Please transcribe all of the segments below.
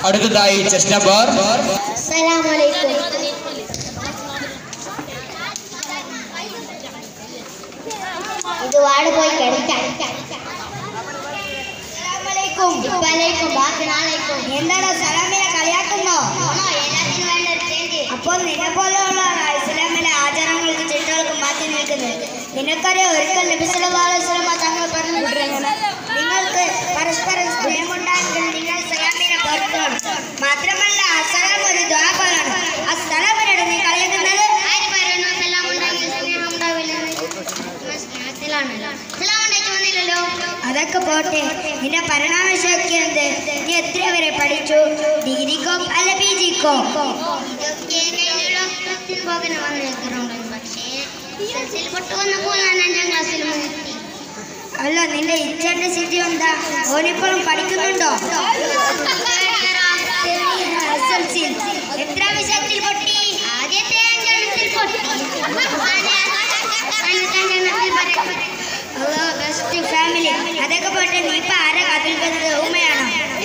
അടുത്തതായി chest number അസ്സലാമലൈക്കും ഇത് വാട് പോയി കിടക്കാം എന്താണ് സലാമിനെ കളിയാക്കുന്നോ അപ്പോൾ നിന്നെ പോലെയുള്ള ഇസ്ലാമിലെ ആചാരങ്ങൾക്ക് ചിട്ടകൾക്ക് മാറ്റി നിൽക്കുന്നത് നിനക്കറിയാം ഒരിക്കൽ നബിസ്വലാസ്ലമ തങ്ങൾ പറഞ്ഞു നിങ്ങൾക്ക് പരസ്പരം സ്നേഹമുണ്ടായെങ്കിൽ നിങ്ങൾ സലാമിനെ പുറത്തോണം മാത്രമല്ല അസലാം ഒരു ദ്വാപകമാണ് ആ സലാമിനോട് നീ കളിയാക്കുന്നത് ആര് പറയുന്നു സലാം ഉണ്ടാക്കി സ്നേഹം ഉണ്ടാവില്ലെന്ന് സ്നേഹത്തിലാണല്ലോ സലാം ഉണ്ടാക്കി വന്നില്ലല്ലോ അതൊക്കെ പോട്ടെ നിന്റെ പരിണാമശക്തി എന്ത് നീ എത്ര വരെ പഠിച്ചു ഡിഗ്രിക്കോ അല്ല പി ജിക്കോ ഇതൊക്കെ കഴിഞ്ഞ വർഷത്തിൽ പോകാൻ വന്നിരിക്കുന്നുണ്ട് പക്ഷേ എസ്എൽസിയിൽ പൊട്ടു വന്നപ്പോൾ ഞാൻ അഞ്ചാം ക്ലാസ്സിൽ നിർത്തി അല്ല നിന്റെ ഇച്ഛന്റെ സ്ഥിതി എന്താ ഓനിപ്പോഴും പഠിക്കുന്നുണ്ടോ SLC. എത്ര വിഷയത്തിൽ പൊട്ടി ആദ്യത്തെ അഞ്ചെണ്ണത്തിൽ പൊട്ടി അഞ്ചെണ്ണത്തിൽ പറയും ബെസ്റ്റ് ഫാമിലി അതൊക്കെ പോട്ടെ നീ ഇപ്പൊ ആരാ കാത്തിരിക്കുന്നത് ഉമ്മയാണോ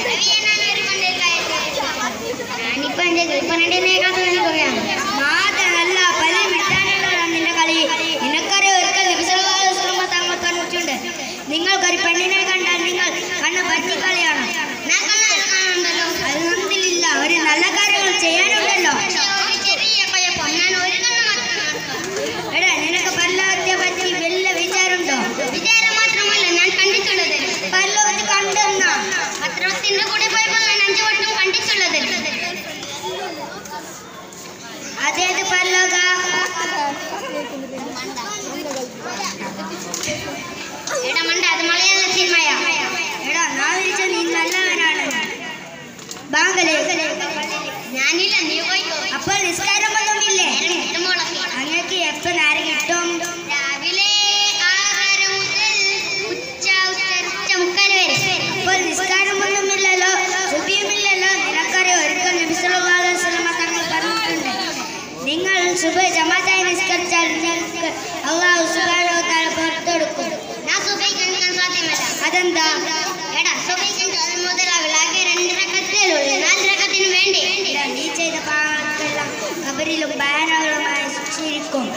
ഞാനിപ്പോ എന്റെ ഗൾഫ്രണ്ടിനെക്കാട്ടും എനിക്കറിയാം മാത്രമല്ല പല മിട്ടാനുള്ള നിന്റെ കളി നിനക്കറിയാം ഒരിക്കൽ നബിസ്വല്ലാസ്ലമ തങ്ങൾ പറഞ്ഞിട്ടുണ്ട് നിങ്ങൾക്കൊരു പെണ്ണിനെ കണ്ടാൽ നിങ്ങൾ കണ്ണ് പറ്റിക്കളിയാണ് ഞാൻ കണ്ണാൽ കാണുന്നുണ്ടല്ലോ അൽഹംദുലില്ല ഒരു നല്ല കാര്യങ്ങൾ ചെയ്യാനുണ്ടല്ലോ പക്ഷേ ഒരു ചെറിയ കുഴപ്പം ഞാൻ ഒരു കണ്ണ് മാത്രം കാണുന്നു. എടാ നിനക്ക് പല്ലാത്തെ പറ്റി വല്ല വിചാരമുണ്ടോ വിചാരം മാത്രമല്ല ഞാൻ കണ്ടിട്ടുള്ളത് പല്ലോത്ത് കണ്ടെന്നാ പത്രത്തിന്റെ കൂടെ പോയപ്പോൾ ഞാൻ അഞ്ചു വട്ടം കണ്ടിട്ടുള്ളത് അതേത് പല്ലോക എടാ മണ്ട അത് മലയാള സിനിമയാ എടാ ഞാൻ വിളിച്ച നീ നല്ലവനാണ് ബാങ്കലേ ഞാനില്ല നീ പോയിക്കോ അപ്പോൾ നിസ്കാരമൊന്നുമില്ലേ നേരം കിട്ടുമ്പോഴൊക്കെ അങ്ങക്ക് എപ്പോ നേരം കിട്ടും രാവിലെ ആറര മുതൽ ഉച്ച ഉച്ച മുക്കാൽ വരെ അപ്പോൾ നിസ്കാരമൊന്നുമില്ലല്ലോ സുബിയുമില്ലല്ലോ നിനക്കറിയോ ഒരിക്കൽ നബിസ്വല്ലാസ്ലമ തങ്ങൾ പറഞ്ഞിട്ടുണ്ട് നിങ്ങൾ സുബ ജമാത്തായി നിസ്കരിച്ചാൽ നിങ്ങൾക്ക് അള്ളാഹു സുബാനോ താഴെ പുറത്തെടുക്കും ഞാൻ സുബൈക്ക് എണീക്കാൻ സാധ്യമല്ല അതെന്താ എടാ സുബൈക്ക് അത് മുതലാവില്ല ആകെ രണ്ട് റക്കത്തിലുള്ളൂ നാല് റക്കത്തിന് വേണ്ടി ഇല്ല, നീ ചെയ്ത പാപങ്ങൾക്കെല്ലാം കബറിലും ഭയാനകരമായി ശിക്ഷിക്കും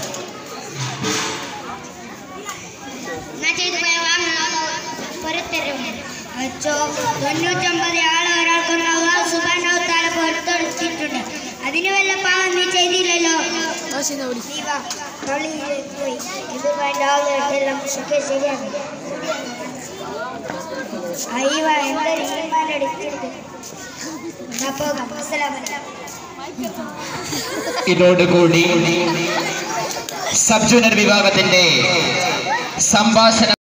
ഞാൻ ചെയ്തു പോയ വാങ്ങുന്ന പുറത്തരും അച്ചോ തൊണ്ണൂറ്റൊമ്പത് ആളെ ഒരാൾക്കൊന്ന് അള്ളാഹു സുബാനോ താല പുറത്തെടുത്തിട്ടുണ്ട് അതിന് വല്ല പാവം നീ ചെയ്തില്ലല്ലോ നീ വാ, പള്ളിയിലേക്ക് പോയി ഇത് വേണ്ട ആളുകളെല്ലാം ഒക്കെ ശരിയാക്കി അയ്യവ എന്തൊരു ഈമാൻ അടിച്ചിട്ട് എന്നാ പോകാം അസ്സലാമലൈക്കും ഇതോടുകൂടി സബ് ജൂനിയർ വിഭാഗത്തിന്റെ സംഭാഷണ